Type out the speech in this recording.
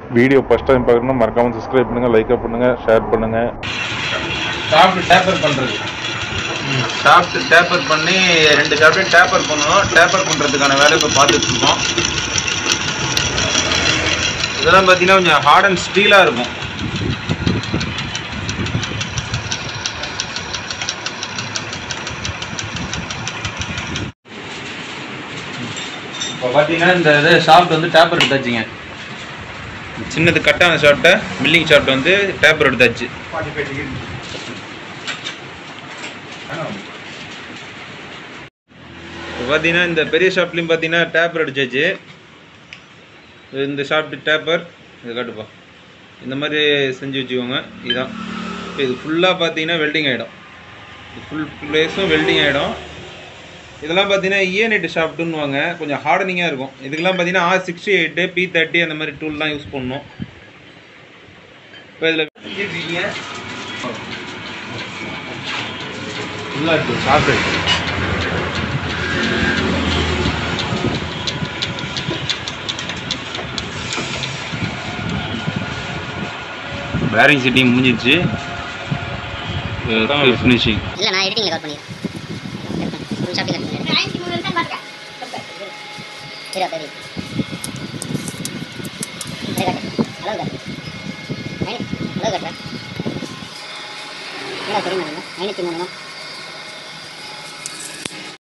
video first time பார்க்கணும்னா மறக்காமல் subscribe பண்ணுங்கள் லைக் பண்ணுங்கள் ஷேர் பண்ணுங்கள் சாப்பிட்டு டேப்பர் பண்ணுறது சாப்பிட்டு டேப்பர் பண்ணி ரெண்டு சாப்பிட்டு டேப்பர் பண்ணணும் டேப்பர் பண்ணுறதுக்கான வேலை இப்போ பார்த்துட்டு இருக்கோம் இதெல்லாம் பார்த்தீங்கன்னா கொஞ்சம் ஹார்ட் அண்ட் ஸ்டீலாக இருக்கும் இப்போ பார்த்தீங்கன்னா இந்த இது ஷாப்ட் வந்து டேப்பர் எடுத்தாச்சுங்க சின்னது கட்டான ஷாப்ட்டை மில்லிங் ஷாப்ட் வந்து டேப்பர் எடுத்தாச்சு இப்போ பார்த்தீங்கன்னா இந்த பெரிய ஷாப்லேயும் பார்த்தீங்கன்னா டேப்பர் அடிச்சாச்சு இந்த ஷாப்ட் டேப்பர் இது காட்டுப்பா இந்த மாதிரி செஞ்சு வச்சுக்கோங்க இதுதான் இப்போ இது ஃபுல்லாக பார்த்தீங்கன்னா வெல்டிங் ஆகிடும் ஃபுல் ப்ளேஸும் வெல்டிங் ஆகிடும் இதெல்லாம் பார்த்தீங்கன்னா இஎன்எட் ஷாப்ட்டுன்னுவாங்க கொஞ்சம் ஹார்டனிங்காக இருக்கும் இதுக்கெல்லாம் பார்த்தீங்கன்னா R sixty eight B thirty அந்த மாதிரி டூல்லாம் யூஸ் பண்ணணும் இப்போ இதில் ஃபுல்லாக இருக்குது சாப்பிட்டு பேரிங் செட்டிங் முடிஞ்சிருச்சு ஃபினிஷிங் இல்ல நான் எடிட்டிங்ல கட் பண்ணிடுறேன் ஃபுல் ஷாட் கட் பண்ணிடுறேன் சரி சரி சரி கட்டு அளவு கட்டு ஐநூ- அளவு கட்டுறேன் என்னடா தெரியுமா ஐநூற்றி மூணு